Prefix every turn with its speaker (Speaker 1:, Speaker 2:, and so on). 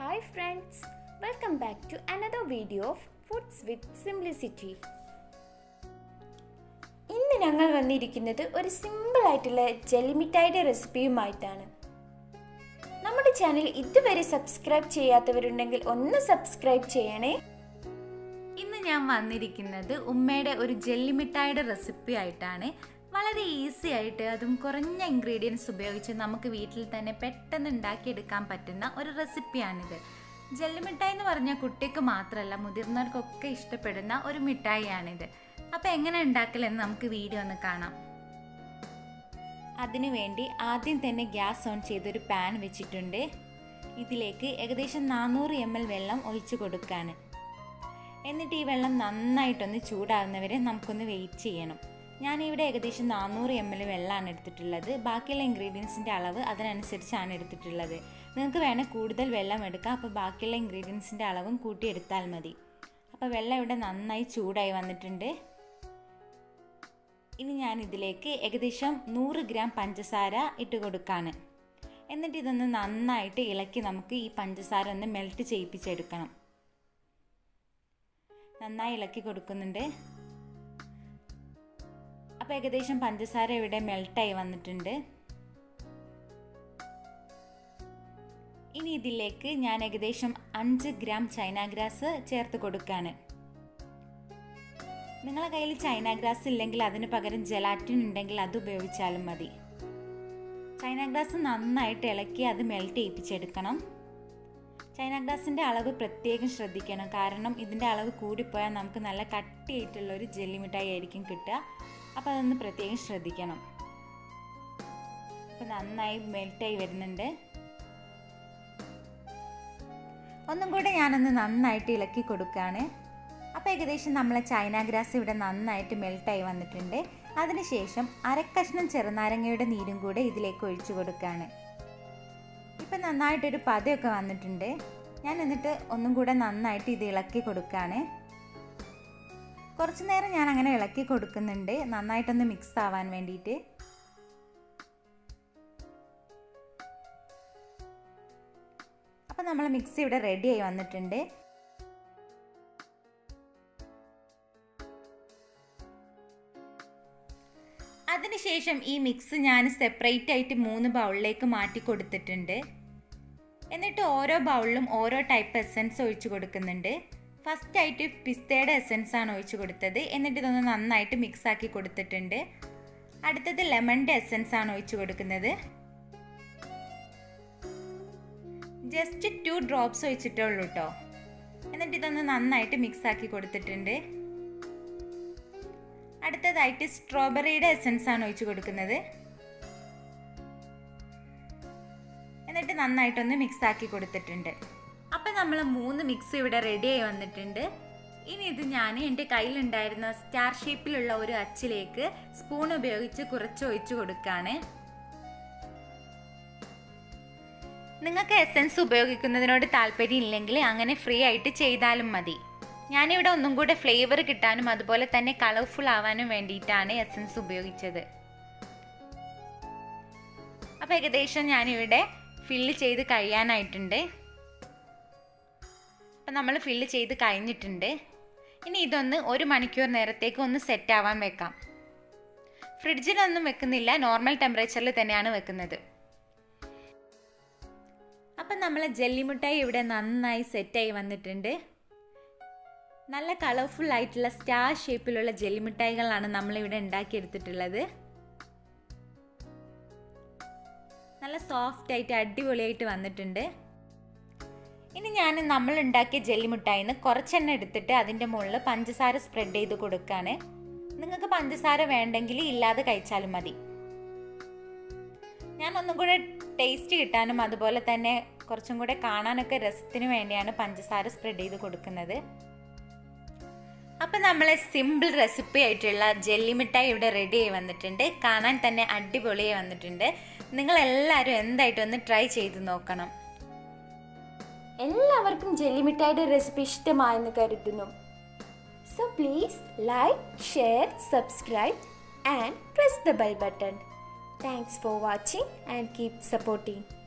Speaker 1: Hi friends, welcome back to another video of Foods with Simplicity. ഇന്ന് ഞങ്ങൾ വന്നിരിക്കുന്നത് ഒരു സിമ്പിൾ ആയിട്ടുള്ള ജെലിമിഠായിയുടെ റെസിപ്പിയുമായിട്ടാണ് നമ്മുടെ ചാനൽ ഇതുവരെ സബ്സ്ക്രൈബ് ചെയ്യാത്തവരുണ്ടെങ്കിൽ ഒന്ന് സബ്സ്ക്രൈബ് ചെയ്യണേ
Speaker 2: ഇന്ന് ഞാൻ വന്നിരിക്കുന്നത് ഉമ്മയുടെ ഒരു ജെല്ലിമിഠായിയുടെ റെസിപ്പി ആയിട്ടാണ് വളരെ ഈസി ആയിട്ട് അതും കുറഞ്ഞ ഇൻഗ്രീഡിയൻസ് ഉപയോഗിച്ച് നമുക്ക് വീട്ടിൽ തന്നെ പെട്ടെന്ന് ഉണ്ടാക്കിയെടുക്കാൻ പറ്റുന്ന ഒരു റെസിപ്പിയാണിത് ജെല്ലിമിഠായി എന്ന് പറഞ്ഞാൽ കുട്ടിക്ക് മാത്രമല്ല മുതിർന്നവർക്കൊക്കെ ഇഷ്ടപ്പെടുന്ന ഒരു മിഠായിയാണിത് അപ്പോൾ എങ്ങനെ ഉണ്ടാക്കലെന്ന് നമുക്ക് വീഡിയോ ഒന്ന് കാണാം അതിനുവേണ്ടി ആദ്യം തന്നെ ഗ്യാസ് ഓൺ ചെയ്തൊരു പാൻ വെച്ചിട്ടുണ്ട് ഇതിലേക്ക് ഏകദേശം നാനൂറ് എം എൽ വെള്ളം ഒഴിച്ചു കൊടുക്കാണ് എന്നിട്ട് ഈ വെള്ളം നന്നായിട്ടൊന്ന് ചൂടാകുന്നവരെ നമുക്കൊന്ന് വെയിറ്റ് ചെയ്യണം ഞാനിവിടെ ഏകദേശം നാനൂറ് എം എൽ വെള്ളമാണ് എടുത്തിട്ടുള്ളത് ബാക്കിയുള്ള ഇൻഗ്രീഡിയൻസിൻ്റെ അളവ് അതിനനുസരിച്ചാണ് എടുത്തിട്ടുള്ളത് നിങ്ങൾക്ക് വേണേൽ കൂടുതൽ വെള്ളം എടുക്കാം അപ്പോൾ ബാക്കിയുള്ള ഇൻഗ്രീഡിയൻസിൻ്റെ അളവും കൂട്ടിയെടുത്താൽ മതി അപ്പോൾ വെള്ളം ഇവിടെ നന്നായി ചൂടായി വന്നിട്ടുണ്ട് ഇനി ഞാൻ ഇതിലേക്ക് ഏകദേശം നൂറ് ഗ്രാം പഞ്ചസാര ഇട്ട് കൊടുക്കാണ് എന്നിട്ട് ഇതൊന്ന് നന്നായിട്ട് ഇളക്കി നമുക്ക് ഈ പഞ്ചസാര ഒന്ന് മെൽറ്റ് ചെയ്യിപ്പിച്ചെടുക്കണം നന്നായി ഇളക്കി കൊടുക്കുന്നുണ്ട് അപ്പോൾ ഏകദേശം പഞ്ചസാര ഇവിടെ മെൽട്ടായി വന്നിട്ടുണ്ട് ഇനി ഇതിലേക്ക് ഞാൻ ഏകദേശം അഞ്ച് ഗ്രാം ചൈന ഗ്രാസ് ചേർത്ത് കൊടുക്കുകയാണ് നിങ്ങളെ കയ്യിൽ ചൈന ഗ്രാസ് ഇല്ലെങ്കിൽ അതിന് പകരം ജലാറ്റിൻ ഉണ്ടെങ്കിൽ അത് ഉപയോഗിച്ചാലും മതി ചൈന ഗ്രാസ് നന്നായിട്ട് ഇളക്കി അത് മെൽറ്റ് ചെയ്യിപ്പിച്ചെടുക്കണം ചൈന ഗ്ലാസിൻ്റെ അളവ് പ്രത്യേകം ശ്രദ്ധിക്കണം കാരണം ഇതിൻ്റെ അളവ് കൂടിപ്പോയാൽ നമുക്ക് നല്ല കട്ടിയായിട്ടുള്ള ഒരു ജെല്ലി മിഠായി ആയിരിക്കും കിട്ടുക അപ്പോൾ അതൊന്ന് പ്രത്യേകം ശ്രദ്ധിക്കണം അപ്പോൾ നന്നായി മെൽറ്റായി വരുന്നുണ്ട് ഒന്നും കൂടെ ഞാനൊന്ന് നന്നായിട്ട് ഇളക്കി കൊടുക്കുകയാണ് അപ്പോൾ ഏകദേശം നമ്മളെ ചൈന ഗ്രാസ് ഇവിടെ നന്നായിട്ട് മെൽട്ടായി വന്നിട്ടുണ്ട് അതിനുശേഷം അരക്കഷ്ണം ചെറുനാരങ്ങയുടെ നീരും കൂടെ ഇതിലേക്ക് ഒഴിച്ചു കൊടുക്കുകയാണ് ഇപ്പം നന്നായിട്ടൊരു പതയൊക്കെ വന്നിട്ടുണ്ട് ഞാൻ എന്നിട്ട് ഒന്നും കൂടെ നന്നായിട്ട് ഇത് ഇളക്കി കൊടുക്കുകയാണ് കുറച്ച് നേരം ഞാൻ അങ്ങനെ ഇളക്കി കൊടുക്കുന്നുണ്ട് നന്നായിട്ടൊന്ന് മിക്സ് ആവാൻ വേണ്ടിയിട്ട് അപ്പം നമ്മൾ മിക്സ് ഇവിടെ റെഡിയായി വന്നിട്ടുണ്ട് അതിനുശേഷം ഈ മിക്സ് ഞാൻ സെപ്പറേറ്റ് ആയിട്ട് മൂന്ന് ബൗളിലേക്ക് മാറ്റി കൊടുത്തിട്ടുണ്ട് എന്നിട്ട് ഓരോ ബൗളിലും ഓരോ ടൈപ്പ് എസൻസ് ഒഴിച്ചു കൊടുക്കുന്നുണ്ട് ഫസ്റ്റ് ആയിട്ട് പിസ്തയുടെ എസൻസ് ആണ് ഒഴിച്ചു കൊടുത്തത് എന്നിട്ട് ഇതൊന്ന് നന്നായിട്ട് മിക്സ് ആക്കി കൊടുത്തിട്ടുണ്ട് അടുത്തത് ലെമണിൻ്റെ എസൻസ് ആണ് ഒഴിച്ചു കൊടുക്കുന്നത് ജസ്റ്റ് ടു ഡ്രോപ്സ് ഒഴിച്ചിട്ടേ ഉള്ളൂ കേട്ടോ എന്നിട്ട് ഇതൊന്ന് നന്നായിട്ട് മിക്സ് ആക്കി കൊടുത്തിട്ടുണ്ട് അടുത്തതായിട്ട് സ്ട്രോബെറിയുടെ എസൻസ് ആണ് ഒഴിച്ചു കൊടുക്കുന്നത് എന്നിട്ട് നന്നായിട്ടൊന്ന് മിക്സ് ആക്കി കൊടുത്തിട്ടുണ്ട് അപ്പം നമ്മൾ മൂന്ന് മിക്സ് ഇവിടെ റെഡിയായി വന്നിട്ടുണ്ട് ഇനി ഇത് ഞാൻ എൻ്റെ കയ്യിലുണ്ടായിരുന്ന സ്റ്റാർ ഷേപ്പിലുള്ള ഒരു അച്ചിലേക്ക് സ്പൂൺ ഉപയോഗിച്ച് കുറച്ച് ഒഴിച്ചു കൊടുക്കുകയാണ് നിങ്ങൾക്ക് എസൻസ് ഉപയോഗിക്കുന്നതിനോട് താല്പര്യം ഇല്ലെങ്കിൽ അങ്ങനെ ഫ്രീ ആയിട്ട് ചെയ്താലും മതി ഞാനിവിടെ ഒന്നും കൂടെ ഫ്ലേവർ കിട്ടാനും അതുപോലെ തന്നെ കളർഫുൾ ആവാനും വേണ്ടിയിട്ടാണ് എസൻസ് ഉപയോഗിച്ചത് അപ്പോൾ ഏകദേശം ഞാനിവിടെ ഫില്ല് ചെയ്ത് കഴിയാനായിട്ടുണ്ട് അപ്പം നമ്മൾ ഫില്ല് ചെയ്ത് കഴിഞ്ഞിട്ടുണ്ട് ഇനി ഇതൊന്ന് ഒരു മണിക്കൂർ നേരത്തേക്ക് ഒന്ന് സെറ്റ് ആവാൻ വെക്കാം ഫ്രിഡ്ജിലൊന്നും വെക്കുന്നില്ല നോർമൽ ടെമ്പറേച്ചറിൽ തന്നെയാണ് വെക്കുന്നത് അപ്പം നമ്മൾ ജെല്ലിമുട്ടായി ഇവിടെ നന്നായി സെറ്റായി വന്നിട്ടുണ്ട് നല്ല കളർഫുൾ ആയിട്ടുള്ള സ്റ്റാർ ഷേപ്പിലുള്ള ജെല്ലിമിഠായികളാണ് നമ്മളിവിടെ ഉണ്ടാക്കിയെടുത്തിട്ടുള്ളത് നല്ല സോഫ്റ്റ് ആയിട്ട് അടിപൊളിയായിട്ട് വന്നിട്ടുണ്ട് ഇനി ഞാൻ നമ്മൾ ഉണ്ടാക്കിയ ജെല്ലിമിഠായിന്ന് കുറച്ചെണ്ണ എടുത്തിട്ട് അതിൻ്റെ മുകളിൽ പഞ്ചസാര സ്പ്രെഡ് ചെയ്ത് കൊടുക്കുകയാണ് നിങ്ങൾക്ക് പഞ്ചസാര വേണ്ടെങ്കിൽ ഇല്ലാതെ കഴിച്ചാലും മതി ഞാൻ ഒന്നും കൂടെ ടേസ്റ്റ് കിട്ടാനും അതുപോലെ തന്നെ കുറച്ചും കൂടെ കാണാനൊക്കെ രസത്തിന് വേണ്ടിയാണ് പഞ്ചസാര സ്പ്രെഡ് ചെയ്ത് കൊടുക്കുന്നത് അപ്പം നമ്മളെ സിമ്പിൾ റെസിപ്പി ആയിട്ടുള്ള ജെല്ലി മിഠായി ഇവിടെ റെഡി ആയി വന്നിട്ടുണ്ട് കാണാൻ തന്നെ അടിപൊളിയായി വന്നിട്ടുണ്ട് നിങ്ങൾ എല്ലാവരും എന്തായിട്ടും ഒന്ന് ട്രൈ ചെയ്ത് നോക്കണം
Speaker 1: എല്ലാവർക്കും ജെല്ലിമിഠായിയുടെ റെസിപ്പി ഇഷ്ടമായെന്ന് കരുതുന്നു so please like share subscribe and press the bell button thanks for watching and keep supporting